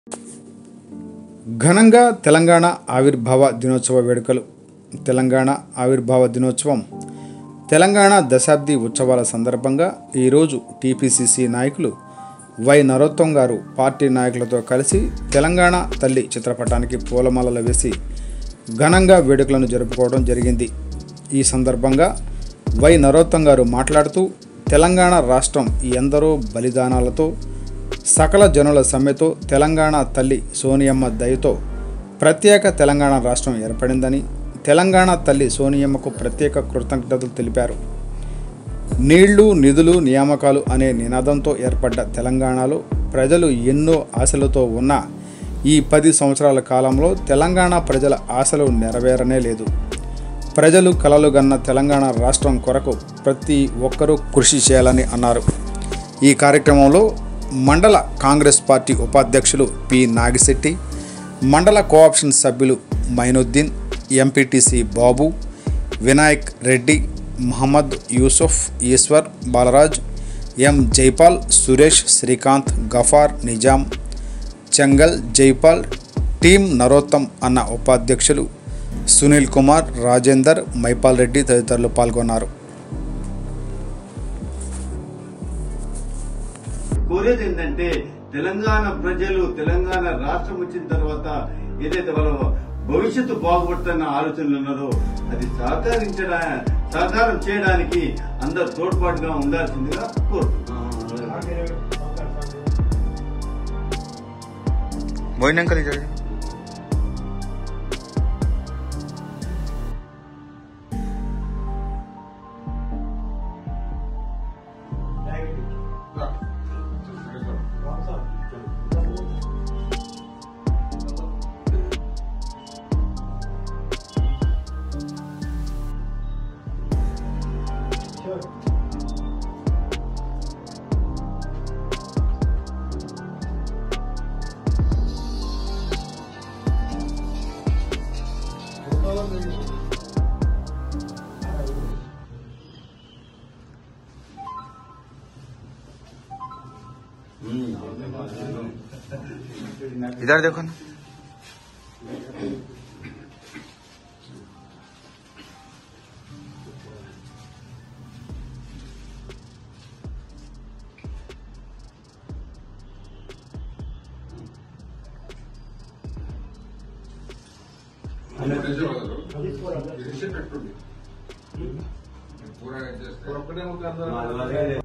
ఘనంగా తెలంగాణ ఆవిర్భావ దినోత్సవ వేడుకలు తెలంగాణ ఆవిర్భావ దినోత్సవం తెలంగాణ దశాబ్ది ఉత్సవాల సందర్భంగా ఈరోజు టీపీసీసీ నాయకులు వై నరోత్తం గారు పార్టీ నాయకులతో కలిసి తెలంగాణ తల్లి చిత్రపటానికి పూలమాలలు వేసి ఘనంగా వేడుకలను జరుపుకోవడం జరిగింది ఈ సందర్భంగా వై నరోత్తం గారు మాట్లాడుతూ తెలంగాణ రాష్ట్రం ఎందరో బలిదానాలతో సకల జనుల సమ్మెతో తెలంగాణ తల్లి సోనియమ్మ దయతో ప్రత్యేక తెలంగాణ రాష్ట్రం ఏర్పడిందని తెలంగాణ తల్లి సోనియమ్మకు ప్రత్యేక కృతజ్ఞతలు తెలిపారు నీళ్లు నిధులు నియామకాలు అనే నినాదంతో ఏర్పడ్డ తెలంగాణలో ప్రజలు ఎన్నో ఆశలతో ఉన్న ఈ పది సంవత్సరాల కాలంలో తెలంగాణ ప్రజల ఆశలు నెరవేరనే లేదు ప్రజలు కలలుగన్న తెలంగాణ రాష్ట్రం కొరకు ప్రతి ఒక్కరూ కృషి చేయాలని అన్నారు ఈ కార్యక్రమంలో మండల కాంగ్రెస్ పార్టీ ఉపాధ్యక్షులు పి నాగిశెట్టి మండల కోఆప్షన్ సభ్యులు Mainuddin MPTC Babu Vinayak Reddy Mohammed Yusuf Eshwar Balaraj M Jaipal Suresh Srikanth Gaffar Nizam Chengal Jaipal team Narottam అన్న ఉపాధ్యక్షులు సునీల్ కుమార్ రాజేందర్ మైపాల్ రెడ్డి తదితరులు పాల్గొన్నారు కోరేది ఏంటంటే తెలంగాణ ప్రజలు తెలంగాణ రాష్ట్రం వచ్చిన తర్వాత ఏదైతే వాళ్ళ భవిష్యత్తు బాగుపడుతున్న ఆలోచనలు ఉన్నారో అది సహకరించడా సహకారం చేయడానికి అందరు తోడ్పాటుగా ఉండాల్సిందిగా కోరుతున్నాను పోయినాక నిజంగా इधर देखो ना మాది అదే